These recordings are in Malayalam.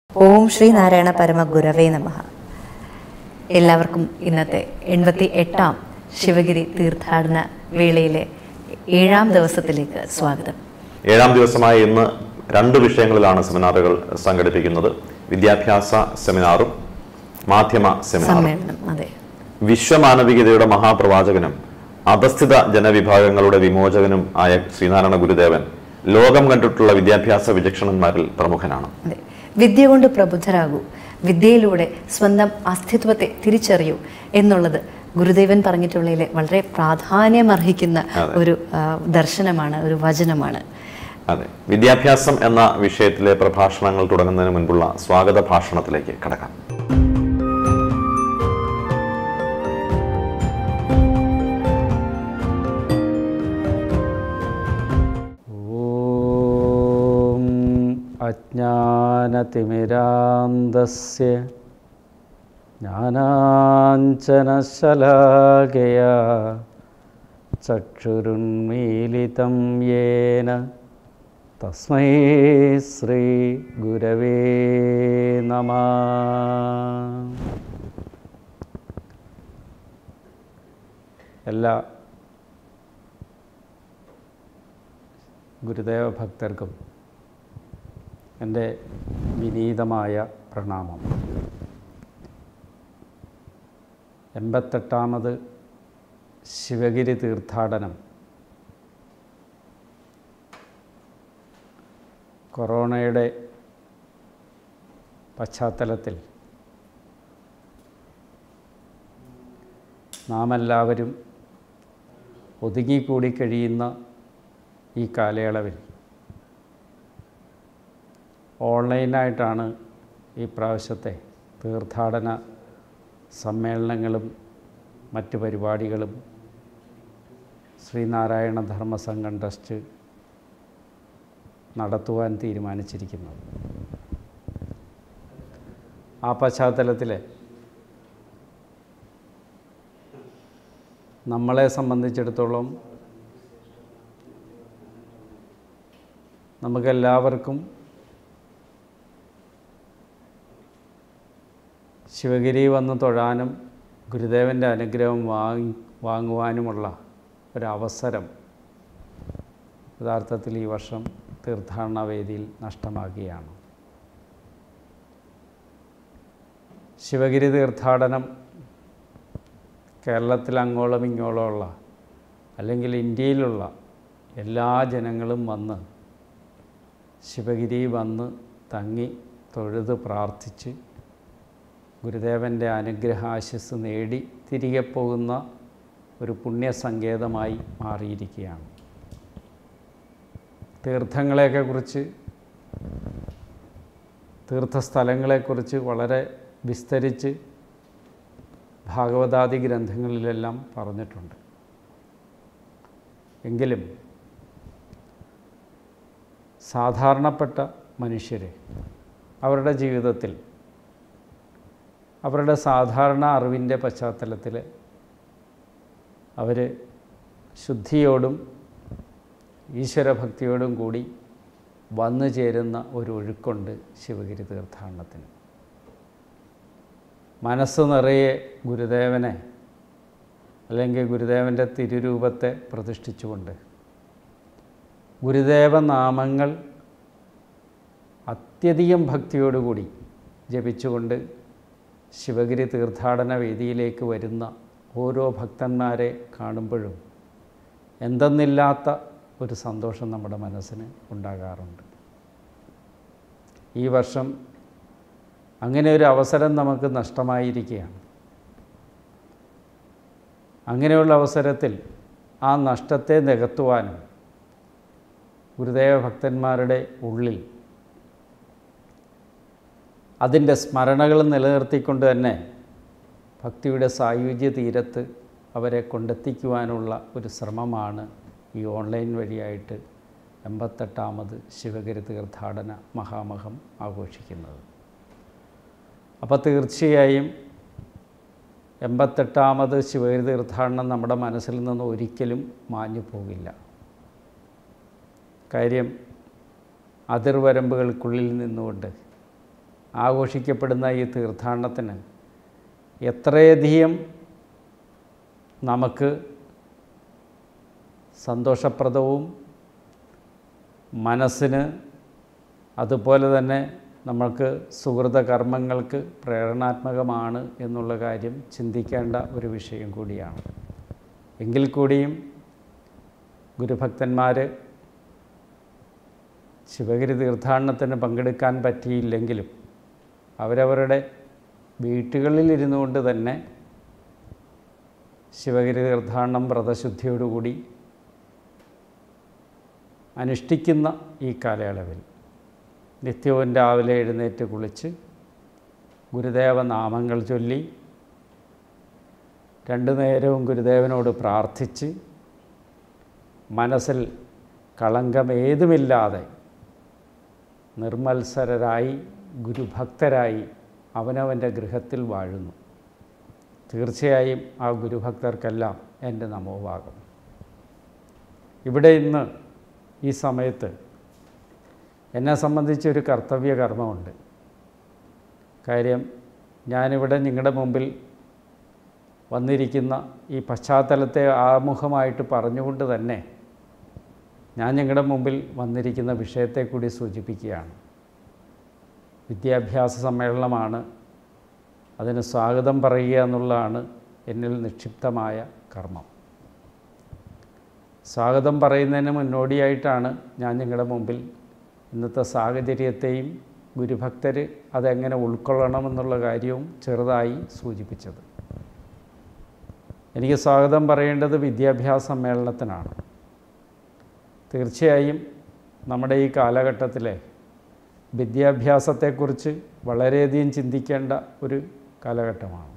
ഓം ശ്രീ നാരായണ പരമ ഗുരവേ നമഃ എല്ലാവർക്കും ഇന്നത്തെ എൺപത്തി എട്ടാം ശിവഗിരി തീർത്ഥാടന വേളയിലെ ഏഴാം ദിവസത്തിലേക്ക് സ്വാഗതം ഏഴാം ദിവസമായ ഇന്ന് രണ്ട് വിഷയങ്ങളിലാണ് സെമിനാറുകൾ സംഘടിപ്പിക്കുന്നത് വിദ്യാഭ്യാസ സെമിനാറും മാധ്യമ സെമിനാറും സമ്മേളനം അതെ വിശ്വമാനവികതയുടെ മഹാപ്രവാചകനും അധസ്ഥിത ജനവിഭാഗങ്ങളുടെ വിമോചകനും ആയ ശ്രീനാരായണ ഗുരുദേവൻ ലോകം കണ്ടിട്ടുള്ള വിദ്യാഭ്യാസ വിചക്ഷണന്മാരിൽ പ്രമുഖനാണ് അതെ വിദ്യ കൊണ്ട് പ്രബുദ്ധരാകൂ വിദ്യയിലൂടെ സ്വന്തം അസ്തിത്വത്തെ തിരിച്ചറിയൂ എന്നുള്ളത് ഗുരുദേവൻ പറഞ്ഞിട്ടുള്ളതിലെ വളരെ പ്രാധാന്യമർഹിക്കുന്ന അതെ. ഒരു ആ, ദർശനമാണ് ഒരു വചനമാണ് അതെ വിദ്യാഭ്യാസം എന്ന വിഷയത്തിലെ പ്രഭാഷണങ്ങൾ തുടങ്ങുന്നതിന് മുൻപുള്ള സ്വാഗത ഭാഷണത്തിലേക്ക് കടക്കാം ॐ अज्ञानतिमिरान्धस्य ज्ञानाञ्जनशलाकया चक्षुरुन्मीलितं येन तस्मै श्रीगुरवे नमः എല്ലാ ഗുരുദേവ ഭക്തർക്കും എൻ്റെ വിനീതമായ പ്രണാമം എൺപത്തെട്ടാമത് ശിവഗിരി തീർത്ഥാടനം കൊറോണയുടെ പശ്ചാത്തലത്തിൽ നാം എല്ലാവരും ഒതുങ്ങിക്കൂടി കഴിയുന്ന ഈ കാലയളവിൽ ഓൺലൈനായിട്ടാണ് ഈ പ്രാവശ്യത്തെ തീർത്ഥാടന സമ്മേളനങ്ങളും മറ്റ് പരിപാടികളും ശ്രീനാരായണ ധർമ്മസംഘം ട്രസ്റ്റ് നടത്തുവാൻ തീരുമാനിച്ചിരിക്കുന്നത് ആ പശ്ചാത്തലത്തിൽ നമ്മളെ സംബന്ധിച്ചിടത്തോളം നമുക്കെല്ലാവർക്കും ശിവഗിരി വന്ന് തൊഴാനും ഗുരുദേവൻ്റെ അനുഗ്രഹം വാങ്ങി വാങ്ങുവാനുമുള്ള ഒരവസരം യഥാർത്ഥത്തിൽ ഈ വർഷം തീർത്ഥാടന വേദിയിൽ നഷ്ടമാകുകയാണ് ശിവഗിരി തീർത്ഥാടനം കേരളത്തിൽ അങ്ങോളം ഇങ്ങോളമുള്ള അല്ലെങ്കിൽ ഇന്ത്യയിലുള്ള എല്ലാ ജനങ്ങളും വന്ന് ശിവഗിരി വന്ന് തങ്ങി തൊഴുത് പ്രാർത്ഥിച്ച് ഗുരുദേവൻ്റെ അനുഗ്രഹാശിസ് നേടി തിരികെ പോകുന്ന ഒരു പുണ്യസങ്കേതമായി മാറിയിരിക്കുകയാണ് തീർത്ഥങ്ങളെയൊക്കെ കുറിച്ച് തീർത്ഥസ്ഥലങ്ങളെക്കുറിച്ച് വളരെ വിസ്തരിച്ച് ഭാഗവതാദി ഗ്രന്ഥങ്ങളിലെല്ലാം പറഞ്ഞിട്ടുണ്ട് എങ്കിലും സാധാരണപ്പെട്ട മനുഷ്യർ അവരുടെ ജീവിതത്തിൽ അവരുടെ സാധാരണ അറിവിൻ്റെ പശ്ചാത്തലത്തിൽ അവർ ശുദ്ധിയോടും ഈശ്വരഭക്തിയോടും കൂടി വന്നു ചേരുന്ന ഒരു ഒഴുക്കുണ്ട് ശിവഗിരി തീർത്ഥാടനത്തിന് മനസ്സ് നിറയെ ഗുരുദേവനെ അല്ലെങ്കിൽ ഗുരുദേവൻ്റെ തിരുരൂപത്തെ പ്രതിഷ്ഠിച്ചുകൊണ്ട് ഗുരുദേവ നാമങ്ങൾ അത്യധികം ഭക്തിയോടുകൂടി ജപിച്ചുകൊണ്ട് ശിവഗിരി തീർത്ഥാടന വേദിയിലേക്ക് വരുന്ന ഓരോ ഭക്തന്മാരെ കാണുമ്പോഴും എന്തെന്നില്ലാത്ത ഒരു സന്തോഷം നമ്മുടെ മനസ്സിന് ഉണ്ടാകാറുണ്ട് ഈ വർഷം അങ്ങനെ ഒരു അവസരം നമുക്ക് നഷ്ടമായിരിക്കുകയാണ് അങ്ങനെയുള്ള അവസരത്തിൽ ആ നഷ്ടത്തെ നികത്തുവാനും ഗുരുദേവ ഭക്തന്മാരുടെ ഉള്ളിൽ അതിൻ്റെ സ്മരണകൾ നിലനിർത്തിക്കൊണ്ട് തന്നെ ഭക്തിയുടെ സായുജ്യ തീരത്ത് അവരെ കൊണ്ടെത്തിക്കുവാനുള്ള ഒരു ശ്രമമാണ് ഈ ഓൺലൈൻ വഴിയായിട്ട് എൺപത്തെട്ടാമത് ശിവഗിരി തീർത്ഥാടന മഹാമഹം ആഘോഷിക്കുന്നത് അപ്പോൾ തീർച്ചയായും എൺപത്തെട്ടാമത് ശിവഗിരി തീർത്ഥാടനം നമ്മുടെ മനസ്സിൽ നിന്ന് ഒരിക്കലും മാഞ്ഞു പോകില്ല കാര്യം അതിർവരമ്പുകൾക്കുള്ളിൽ നിന്നുകൊണ്ട് ആഘോഷിക്കപ്പെടുന്ന ഈ തീർത്ഥാടനത്തിന് എത്രയധികം നമുക്ക് സന്തോഷപ്രദവും മനസ്സിന് അതുപോലെ തന്നെ നമ്മൾക്ക് സുഹൃത കർമ്മങ്ങൾക്ക് പ്രേരണാത്മകമാണ് എന്നുള്ള കാര്യം ചിന്തിക്കേണ്ട ഒരു വിഷയം കൂടിയാണ് എങ്കിൽ കൂടിയും ഗുരുഭക്തന്മാർ ശിവഗിരി തീർത്ഥാടനത്തിന് പങ്കെടുക്കാൻ പറ്റിയില്ലെങ്കിലും അവരവരുടെ വീട്ടുകളിലിരുന്നു കൊണ്ട് തന്നെ ശിവഗിരി തീർത്ഥാടനം വ്രതശുദ്ധിയോടുകൂടി അനുഷ്ഠിക്കുന്ന ഈ കാലയളവിൽ നിത്യവും രാവിലെ എഴുന്നേറ്റ് കുളിച്ച് ഗുരുദേവ നാമങ്ങൾ ചൊല്ലി രണ്ടു നേരവും ഗുരുദേവനോട് പ്രാർത്ഥിച്ച് മനസ്സിൽ കളങ്കമേതുമില്ലാതെ നിർമ്മത്സരരായി ഗുരുഭക്തരായി അവനവൻ്റെ ഗൃഹത്തിൽ വാഴുന്നു തീർച്ചയായും ആ ഗുരുഭക്തർക്കെല്ലാം എൻ്റെ നമോഭാഗം ഇവിടെ ഇന്ന് ഈ സമയത്ത് എന്നെ സംബന്ധിച്ചൊരു കർത്തവ്യ കർമ്മമുണ്ട് കാര്യം ഞാനിവിടെ നിങ്ങളുടെ മുമ്പിൽ വന്നിരിക്കുന്ന ഈ പശ്ചാത്തലത്തെ ആമുഖമായിട്ട് പറഞ്ഞുകൊണ്ട് തന്നെ ഞാൻ നിങ്ങളുടെ മുമ്പിൽ വന്നിരിക്കുന്ന വിഷയത്തെ കൂടി സൂചിപ്പിക്കുകയാണ് വിദ്യാഭ്യാസ സമ്മേളനമാണ് അതിന് സ്വാഗതം പറയുക എന്നുള്ളതാണ് എന്നിൽ നിക്ഷിപ്തമായ കർമ്മം സ്വാഗതം പറയുന്നതിന് മുന്നോടിയായിട്ടാണ് ഞാൻ നിങ്ങളുടെ മുമ്പിൽ ഇന്നത്തെ സാഹചര്യത്തെയും ഗുരുഭക്തർ അതെങ്ങനെ ഉൾക്കൊള്ളണമെന്നുള്ള കാര്യവും ചെറുതായി സൂചിപ്പിച്ചത് എനിക്ക് സ്വാഗതം പറയേണ്ടത് വിദ്യാഭ്യാസ സമ്മേളനത്തിനാണ് തീർച്ചയായും നമ്മുടെ ഈ കാലഘട്ടത്തിലെ വിദ്യാഭ്യാസത്തെക്കുറിച്ച് വളരെയധികം ചിന്തിക്കേണ്ട ഒരു കാലഘട്ടമാണ്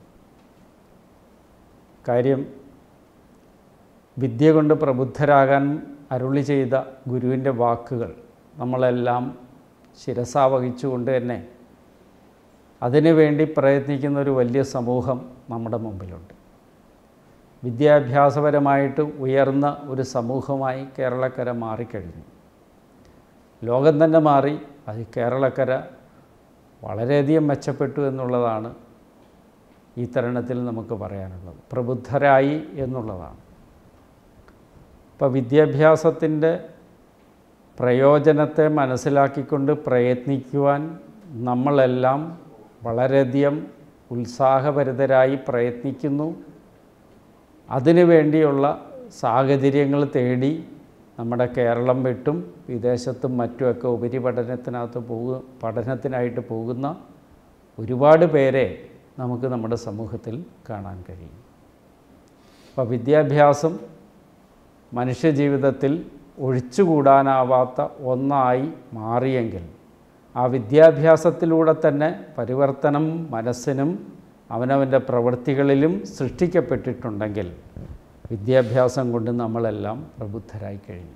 കാര്യം വിദ്യ കൊണ്ട് പ്രബുദ്ധരാകാൻ അരുളി ചെയ്ത ഗുരുവിൻ്റെ വാക്കുകൾ നമ്മളെല്ലാം ശിരസാവഹിച്ചുകൊണ്ട് തന്നെ അതിനുവേണ്ടി പ്രയത്നിക്കുന്ന ഒരു വലിയ സമൂഹം നമ്മുടെ മുമ്പിലുണ്ട് വിദ്യാഭ്യാസപരമായിട്ട് ഉയർന്ന ഒരു സമൂഹമായി കേരളക്കര മാറിക്കഴിഞ്ഞു ലോകം തന്നെ മാറി അത് കേരളക്കര വളരെയധികം മെച്ചപ്പെട്ടു എന്നുള്ളതാണ് ഈ തരുണത്തിൽ നമുക്ക് പറയാനുള്ളത് പ്രബുദ്ധരായി എന്നുള്ളതാണ് ഇപ്പോൾ വിദ്യാഭ്യാസത്തിൻ്റെ പ്രയോജനത്തെ മനസ്സിലാക്കിക്കൊണ്ട് പ്രയത്നിക്കുവാൻ നമ്മളെല്ലാം വളരെയധികം ഉത്സാഹഭരിതരായി പ്രയത്നിക്കുന്നു അതിനു വേണ്ടിയുള്ള സാഹചര്യങ്ങൾ തേടി നമ്മുടെ കേരളം വിട്ടും വിദേശത്തും മറ്റുമൊക്കെ ഉപരിപഠനത്തിനകത്ത് പോകുക പഠനത്തിനായിട്ട് പോകുന്ന ഒരുപാട് പേരെ നമുക്ക് നമ്മുടെ സമൂഹത്തിൽ കാണാൻ കഴിയും അപ്പോൾ വിദ്യാഭ്യാസം മനുഷ്യജീവിതത്തിൽ ഒഴിച്ചുകൂടാനാവാത്ത ഒന്നായി മാറിയെങ്കിൽ ആ വിദ്യാഭ്യാസത്തിലൂടെ തന്നെ പരിവർത്തനം മനസ്സിനും അവനവൻ്റെ പ്രവൃത്തികളിലും സൃഷ്ടിക്കപ്പെട്ടിട്ടുണ്ടെങ്കിൽ വിദ്യാഭ്യാസം കൊണ്ട് നമ്മളെല്ലാം പ്രബുദ്ധരായി കഴിഞ്ഞു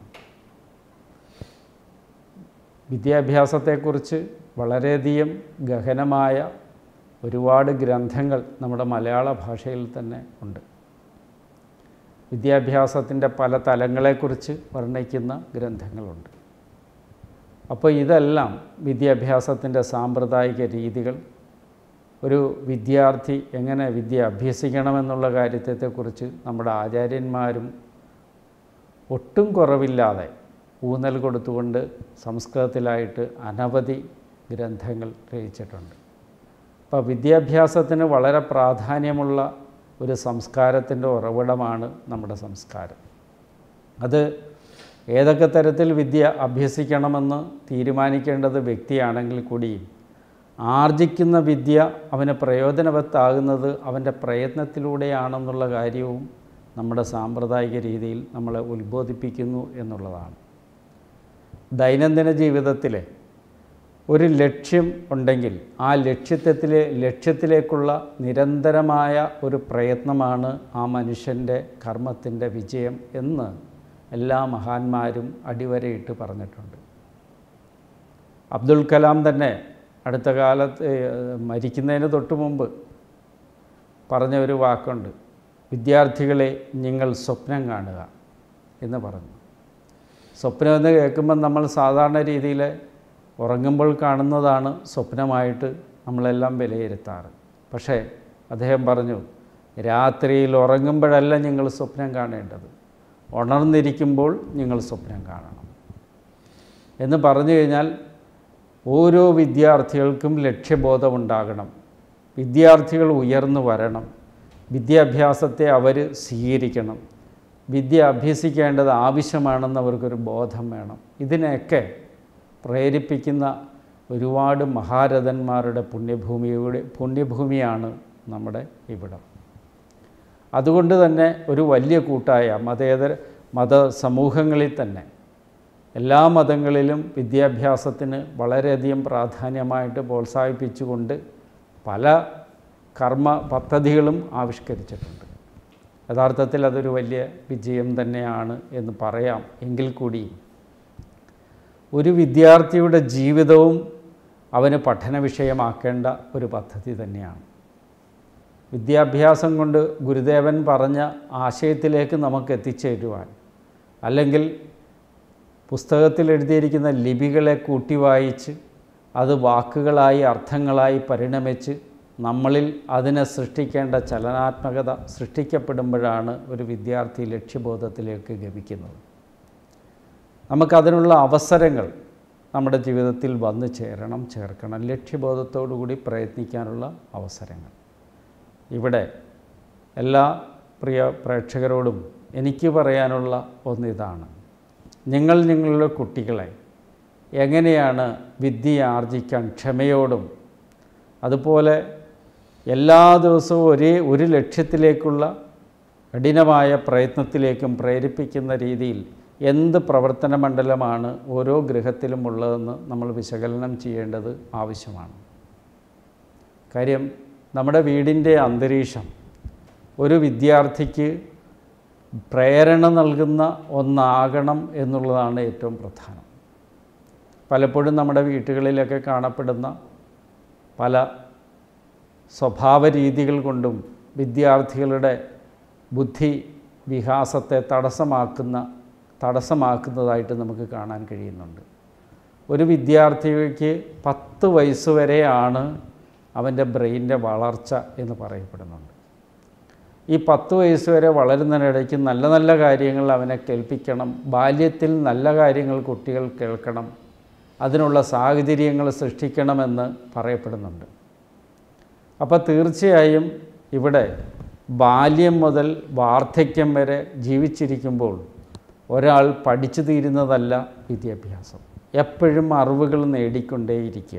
വിദ്യാഭ്യാസത്തെക്കുറിച്ച് വളരെയധികം ഗഹനമായ ഒരുപാട് ഗ്രന്ഥങ്ങൾ നമ്മുടെ മലയാള ഭാഷയിൽ തന്നെ ഉണ്ട് വിദ്യാഭ്യാസത്തിൻ്റെ പല തലങ്ങളെക്കുറിച്ച് വർണ്ണിക്കുന്ന ഗ്രന്ഥങ്ങളുണ്ട് അപ്പോൾ ഇതെല്ലാം വിദ്യാഭ്യാസത്തിൻ്റെ സാമ്പ്രദായിക രീതികൾ ഒരു വിദ്യാർത്ഥി എങ്ങനെ വിദ്യ അഭ്യസിക്കണമെന്നുള്ള കാര്യത്തെക്കുറിച്ച് നമ്മുടെ ആചാര്യന്മാരും ഒട്ടും കുറവില്ലാതെ ഊന്നൽ കൊടുത്തുകൊണ്ട് സംസ്കൃതത്തിലായിട്ട് അനവധി ഗ്രന്ഥങ്ങൾ രചിച്ചിട്ടുണ്ട് അപ്പോൾ വിദ്യാഭ്യാസത്തിന് വളരെ പ്രാധാന്യമുള്ള ഒരു സംസ്കാരത്തിൻ്റെ ഉറവിടമാണ് നമ്മുടെ സംസ്കാരം അത് ഏതൊക്കെ തരത്തിൽ വിദ്യ അഭ്യസിക്കണമെന്ന് തീരുമാനിക്കേണ്ടത് വ്യക്തിയാണെങ്കിൽ കൂടിയും ആർജിക്കുന്ന വിദ്യ അവന് പ്രയോജനവത്താകുന്നത് അവൻ്റെ പ്രയത്നത്തിലൂടെയാണെന്നുള്ള കാര്യവും നമ്മുടെ സാമ്പ്രദായിക രീതിയിൽ നമ്മളെ ഉത്ബോധിപ്പിക്കുന്നു എന്നുള്ളതാണ് ദൈനംദിന ജീവിതത്തിലെ ഒരു ലക്ഷ്യം ഉണ്ടെങ്കിൽ ആ ലക്ഷ്യത്തിലെ ലക്ഷ്യത്തിലേക്കുള്ള നിരന്തരമായ ഒരു പ്രയത്നമാണ് ആ മനുഷ്യൻ്റെ കർമ്മത്തിൻ്റെ വിജയം എന്ന് എല്ലാ മഹാന്മാരും അടിവരയിട്ട് പറഞ്ഞിട്ടുണ്ട് അബ്ദുൽ കലാം തന്നെ അടുത്ത കാലത്ത് മരിക്കുന്നതിന് തൊട്ട് മുമ്പ് പറഞ്ഞ ഒരു വാക്കുണ്ട് വിദ്യാർത്ഥികളെ നിങ്ങൾ സ്വപ്നം കാണുക എന്ന് പറഞ്ഞു സ്വപ്നം എന്ന് കേൾക്കുമ്പോൾ നമ്മൾ സാധാരണ രീതിയിൽ ഉറങ്ങുമ്പോൾ കാണുന്നതാണ് സ്വപ്നമായിട്ട് നമ്മളെല്ലാം വിലയിരുത്താറ് പക്ഷേ അദ്ദേഹം പറഞ്ഞു രാത്രിയിൽ ഉറങ്ങുമ്പോഴല്ല നിങ്ങൾ സ്വപ്നം കാണേണ്ടത് ഉണർന്നിരിക്കുമ്പോൾ നിങ്ങൾ സ്വപ്നം കാണണം എന്ന് പറഞ്ഞു കഴിഞ്ഞാൽ ഓരോ വിദ്യാർത്ഥികൾക്കും ലക്ഷ്യബോധമുണ്ടാകണം വിദ്യാർത്ഥികൾ ഉയർന്നു വരണം വിദ്യാഭ്യാസത്തെ അവർ സ്വീകരിക്കണം വിദ്യ അഭ്യസിക്കേണ്ടത് ആവശ്യമാണെന്ന് അവർക്കൊരു ബോധം വേണം ഇതിനെയൊക്കെ പ്രേരിപ്പിക്കുന്ന ഒരുപാട് മഹാരഥന്മാരുടെ പുണ്യഭൂമിയുടെ പുണ്യഭൂമിയാണ് നമ്മുടെ ഇവിടം അതുകൊണ്ട് തന്നെ ഒരു വലിയ കൂട്ടായ മതേതര മത സമൂഹങ്ങളിൽ തന്നെ എല്ലാ മതങ്ങളിലും വിദ്യാഭ്യാസത്തിന് വളരെയധികം പ്രാധാന്യമായിട്ട് പ്രോത്സാഹിപ്പിച്ചുകൊണ്ട് പല കർമ്മ പദ്ധതികളും ആവിഷ്കരിച്ചിട്ടുണ്ട് യഥാർത്ഥത്തിൽ അതൊരു വലിയ വിജയം തന്നെയാണ് എന്ന് പറയാം എങ്കിൽ കൂടി ഒരു വിദ്യാർത്ഥിയുടെ ജീവിതവും അവന് പഠന വിഷയമാക്കേണ്ട ഒരു പദ്ധതി തന്നെയാണ് വിദ്യാഭ്യാസം കൊണ്ട് ഗുരുദേവൻ പറഞ്ഞ ആശയത്തിലേക്ക് നമുക്ക് എത്തിച്ചേരുവാൻ അല്ലെങ്കിൽ പുസ്തകത്തിൽ എഴുതിയിരിക്കുന്ന ലിപികളെ കൂട്ടി വായിച്ച് അത് വാക്കുകളായി അർത്ഥങ്ങളായി പരിണമിച്ച് നമ്മളിൽ അതിനെ സൃഷ്ടിക്കേണ്ട ചലനാത്മകത സൃഷ്ടിക്കപ്പെടുമ്പോഴാണ് ഒരു വിദ്യാർത്ഥി ലക്ഷ്യബോധത്തിലേക്ക് ഗമിക്കുന്നത് നമുക്കതിനുള്ള അവസരങ്ങൾ നമ്മുടെ ജീവിതത്തിൽ വന്നു ചേരണം ചേർക്കണം ലക്ഷ്യബോധത്തോടുകൂടി പ്രയത്നിക്കാനുള്ള അവസരങ്ങൾ ഇവിടെ എല്ലാ പ്രിയ പ്രേക്ഷകരോടും എനിക്ക് പറയാനുള്ള ഒന്നിതാണ് നിങ്ങൾ നിങ്ങളുടെ കുട്ടികളെ എങ്ങനെയാണ് വിദ്യ ആർജിക്കാൻ ക്ഷമയോടും അതുപോലെ എല്ലാ ദിവസവും ഒരേ ഒരു ലക്ഷ്യത്തിലേക്കുള്ള കഠിനമായ പ്രയത്നത്തിലേക്കും പ്രേരിപ്പിക്കുന്ന രീതിയിൽ എന്ത് പ്രവർത്തന മണ്ഡലമാണ് ഓരോ ഗൃഹത്തിലും ഉള്ളതെന്ന് നമ്മൾ വിശകലനം ചെയ്യേണ്ടത് ആവശ്യമാണ് കാര്യം നമ്മുടെ വീടിൻ്റെ അന്തരീക്ഷം ഒരു വിദ്യാർത്ഥിക്ക് പ്രേരണ നൽകുന്ന ഒന്നാകണം എന്നുള്ളതാണ് ഏറ്റവും പ്രധാനം പലപ്പോഴും നമ്മുടെ വീട്ടുകളിലൊക്കെ കാണപ്പെടുന്ന പല സ്വഭാവ രീതികൾ കൊണ്ടും വിദ്യാർത്ഥികളുടെ ബുദ്ധി വികാസത്തെ തടസ്സമാക്കുന്ന തടസ്സമാക്കുന്നതായിട്ട് നമുക്ക് കാണാൻ കഴിയുന്നുണ്ട് ഒരു വിദ്യാർത്ഥിക്ക് പത്ത് വയസ്സ് വരെയാണ് അവൻ്റെ ബ്രെയിൻ്റെ വളർച്ച എന്ന് പറയപ്പെടുന്നുണ്ട് ഈ പത്ത് വയസ്സ് വരെ വളരുന്നതിനിടയ്ക്ക് നല്ല നല്ല കാര്യങ്ങൾ അവനെ കേൾപ്പിക്കണം ബാല്യത്തിൽ നല്ല കാര്യങ്ങൾ കുട്ടികൾ കേൾക്കണം അതിനുള്ള സാഹചര്യങ്ങൾ സൃഷ്ടിക്കണമെന്ന് പറയപ്പെടുന്നുണ്ട് അപ്പോൾ തീർച്ചയായും ഇവിടെ ബാല്യം മുതൽ വാർദ്ധക്യം വരെ ജീവിച്ചിരിക്കുമ്പോൾ ഒരാൾ പഠിച്ചു തീരുന്നതല്ല വിദ്യാഭ്യാസം എപ്പോഴും അറിവുകൾ നേടിക്കൊണ്ടേയിരിക്കുക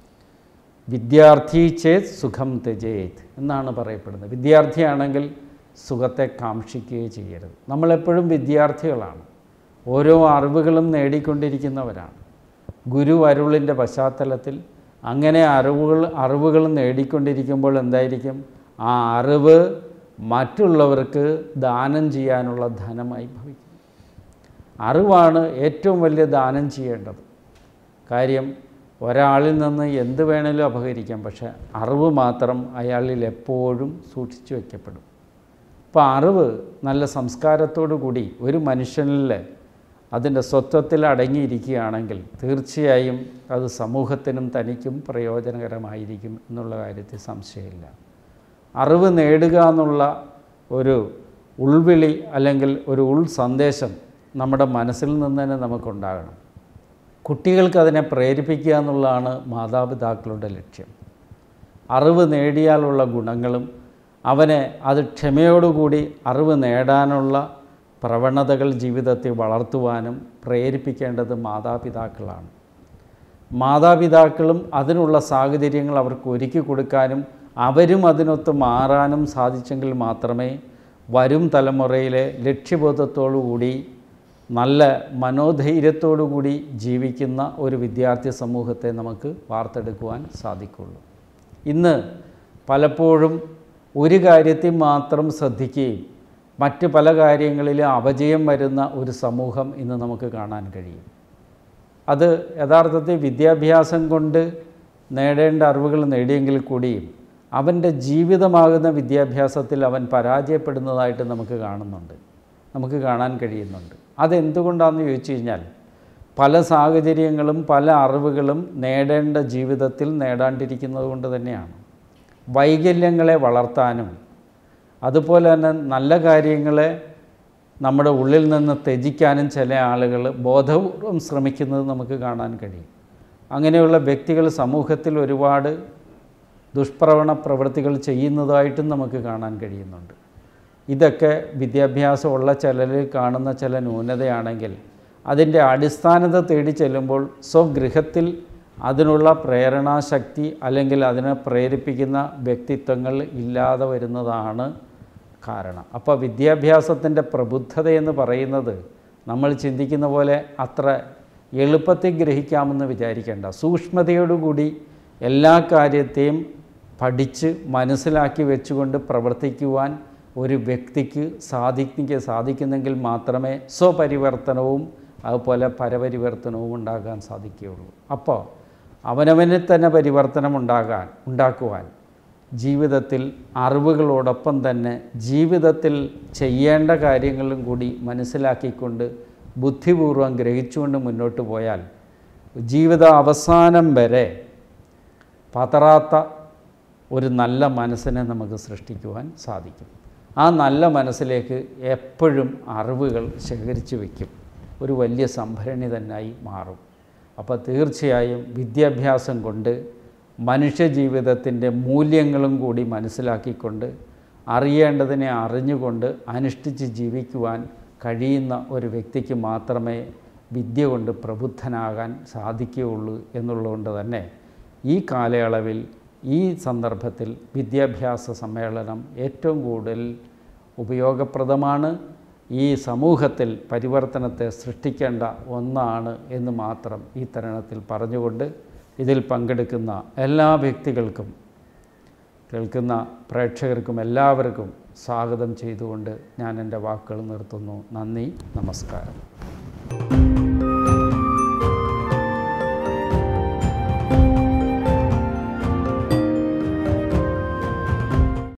വിദ്യാർത്ഥി ചേത് സുഖം തെജേത് എന്നാണ് പറയപ്പെടുന്നത് വിദ്യാർത്ഥിയാണെങ്കിൽ സുഖത്തെ കാക്ഷിക്കുകയും ചെയ്യരുത് നമ്മളെപ്പോഴും വിദ്യാർത്ഥികളാണ് ഓരോ അറിവുകളും നേടിക്കൊണ്ടിരിക്കുന്നവരാണ് ഗുരു അരുളിൻ്റെ പശ്ചാത്തലത്തിൽ അങ്ങനെ അറിവുകൾ അറിവുകൾ നേടിക്കൊണ്ടിരിക്കുമ്പോൾ എന്തായിരിക്കും ആ അറിവ് മറ്റുള്ളവർക്ക് ദാനം ചെയ്യാനുള്ള ധനമായി ഭവിക്കും അറിവാണ് ഏറ്റവും വലിയ ദാനം ചെയ്യേണ്ടത് കാര്യം ഒരാളിൽ നിന്ന് എന്ത് വേണേലും അപഹരിക്കാം പക്ഷേ അറിവ് മാത്രം അയാളിൽ എപ്പോഴും സൂക്ഷിച്ചു വയ്ക്കപ്പെടും അപ്പോൾ അറിവ് നല്ല സംസ്കാരത്തോടു കൂടി ഒരു മനുഷ്യനിൽ അതിൻ്റെ സ്വത്വത്തിൽ അടങ്ങിയിരിക്കുകയാണെങ്കിൽ തീർച്ചയായും അത് സമൂഹത്തിനും തനിക്കും പ്രയോജനകരമായിരിക്കും എന്നുള്ള കാര്യത്തിൽ സംശയമില്ല അറിവ് നേടുക എന്നുള്ള ഒരു ഉൾവിളി അല്ലെങ്കിൽ ഒരു ഉൾ സന്ദേശം നമ്മുടെ മനസ്സിൽ നിന്ന് തന്നെ നമുക്കുണ്ടാകണം കുട്ടികൾക്ക് അതിനെ പ്രേരിപ്പിക്കുക എന്നുള്ളതാണ് മാതാപിതാക്കളുടെ ലക്ഷ്യം അറിവ് നേടിയാലുള്ള ഗുണങ്ങളും അവനെ അത് ക്ഷമയോടുകൂടി അറിവ് നേടാനുള്ള പ്രവണതകൾ ജീവിതത്തിൽ വളർത്തുവാനും പ്രേരിപ്പിക്കേണ്ടത് മാതാപിതാക്കളാണ് മാതാപിതാക്കളും അതിനുള്ള സാഹചര്യങ്ങൾ അവർക്ക് ഒരുക്കി കൊടുക്കാനും അവരും അതിനൊത്ത് മാറാനും സാധിച്ചെങ്കിൽ മാത്രമേ വരും തലമുറയിലെ ലക്ഷ്യബോധത്തോടുകൂടി നല്ല മനോധൈര്യത്തോടുകൂടി ജീവിക്കുന്ന ഒരു വിദ്യാർത്ഥി സമൂഹത്തെ നമുക്ക് വാർത്തെടുക്കുവാൻ സാധിക്കുള്ളൂ ഇന്ന് പലപ്പോഴും ഒരു കാര്യത്തിൽ മാത്രം ശ്രദ്ധിക്കുകയും മറ്റ് പല കാര്യങ്ങളിലും അപജയം വരുന്ന ഒരു സമൂഹം ഇന്ന് നമുക്ക് കാണാൻ കഴിയും അത് യഥാർത്ഥത്തിൽ വിദ്യാഭ്യാസം കൊണ്ട് നേടേണ്ട അറിവുകൾ നേടിയെങ്കിൽ കൂടിയും അവൻ്റെ ജീവിതമാകുന്ന വിദ്യാഭ്യാസത്തിൽ അവൻ പരാജയപ്പെടുന്നതായിട്ട് നമുക്ക് കാണുന്നുണ്ട് നമുക്ക് കാണാൻ കഴിയുന്നുണ്ട് അതെന്തുകൊണ്ടാണെന്ന് ചോദിച്ചു കഴിഞ്ഞാൽ പല സാഹചര്യങ്ങളും പല അറിവുകളും നേടേണ്ട ജീവിതത്തിൽ നേടാണ്ടിരിക്കുന്നത് കൊണ്ട് തന്നെയാണ് വൈകല്യങ്ങളെ വളർത്താനും അതുപോലെ തന്നെ നല്ല കാര്യങ്ങളെ നമ്മുടെ ഉള്ളിൽ നിന്ന് ത്യജിക്കാനും ചില ആളുകൾ ബോധപൂർവം ശ്രമിക്കുന്നത് നമുക്ക് കാണാൻ കഴിയും അങ്ങനെയുള്ള വ്യക്തികൾ സമൂഹത്തിൽ ഒരുപാട് ദുഷ്പ്രവണ പ്രവൃത്തികൾ ചെയ്യുന്നതായിട്ടും നമുക്ക് കാണാൻ കഴിയുന്നുണ്ട് ഇതൊക്കെ വിദ്യാഭ്യാസമുള്ള ചിലരിൽ കാണുന്ന ചില ന്യൂനതയാണെങ്കിൽ അതിൻ്റെ അടിസ്ഥാനത തേടി ചെല്ലുമ്പോൾ സ്വഗൃഹത്തിൽ അതിനുള്ള പ്രേരണാശക്തി അല്ലെങ്കിൽ അതിനെ പ്രേരിപ്പിക്കുന്ന വ്യക്തിത്വങ്ങൾ ഇല്ലാതെ വരുന്നതാണ് കാരണം അപ്പോൾ വിദ്യാഭ്യാസത്തിൻ്റെ പ്രബുദ്ധത എന്ന് പറയുന്നത് നമ്മൾ ചിന്തിക്കുന്ന പോലെ അത്ര എളുപ്പത്തിൽ ഗ്രഹിക്കാമെന്ന് വിചാരിക്കേണ്ട സൂക്ഷ്മതയോടുകൂടി എല്ലാ കാര്യത്തെയും പഠിച്ച് മനസ്സിലാക്കി വെച്ചുകൊണ്ട് പ്രവർത്തിക്കുവാൻ ഒരു വ്യക്തിക്ക് സാധിക്കുക സാധിക്കുന്നെങ്കിൽ മാത്രമേ സ്വപരിവർത്തനവും അതുപോലെ പരപരിവർത്തനവും ഉണ്ടാകാൻ സാധിക്കുകയുള്ളൂ അപ്പോൾ അവനവനിൽ തന്നെ പരിവർത്തനം ഉണ്ടാകാൻ ഉണ്ടാക്കുവാൻ ജീവിതത്തിൽ അറിവുകളോടൊപ്പം തന്നെ ജീവിതത്തിൽ ചെയ്യേണ്ട കാര്യങ്ങളും കൂടി മനസ്സിലാക്കിക്കൊണ്ട് ബുദ്ധിപൂർവം ഗ്രഹിച്ചുകൊണ്ട് മുന്നോട്ട് പോയാൽ ജീവിത അവസാനം വരെ പതറാത്ത ഒരു നല്ല മനസ്സിനെ നമുക്ക് സൃഷ്ടിക്കുവാൻ സാധിക്കും ആ നല്ല മനസ്സിലേക്ക് എപ്പോഴും അറിവുകൾ ശേഖരിച്ചു വയ്ക്കും ഒരു വലിയ സംഭരണി തന്നെയായി മാറും അപ്പോൾ തീർച്ചയായും വിദ്യാഭ്യാസം കൊണ്ട് മനുഷ്യജീവിതത്തിൻ്റെ മൂല്യങ്ങളും കൂടി മനസ്സിലാക്കിക്കൊണ്ട് അറിയേണ്ടതിനെ അറിഞ്ഞുകൊണ്ട് അനുഷ്ഠിച്ച് ജീവിക്കുവാൻ കഴിയുന്ന ഒരു വ്യക്തിക്ക് മാത്രമേ വിദ്യ കൊണ്ട് പ്രബുദ്ധനാകാൻ സാധിക്കുകയുള്ളൂ എന്നുള്ളതുകൊണ്ട് തന്നെ ഈ കാലയളവിൽ ഈ സന്ദർഭത്തിൽ വിദ്യാഭ്യാസ സമ്മേളനം ഏറ്റവും കൂടുതൽ ഉപയോഗപ്രദമാണ് ഈ സമൂഹത്തിൽ പരിവർത്തനത്തെ സൃഷ്ടിക്കേണ്ട ഒന്നാണ് എന്ന് മാത്രം ഈ തരുണത്തിൽ പറഞ്ഞുകൊണ്ട് ഇതിൽ പങ്കെടുക്കുന്ന എല്ലാ വ്യക്തികൾക്കും കേൾക്കുന്ന പ്രേക്ഷകർക്കും എല്ലാവർക്കും സ്വാഗതം ചെയ്തുകൊണ്ട് ഞാൻ എൻ്റെ വാക്കുകൾ നിർത്തുന്നു നന്ദി നമസ്കാരം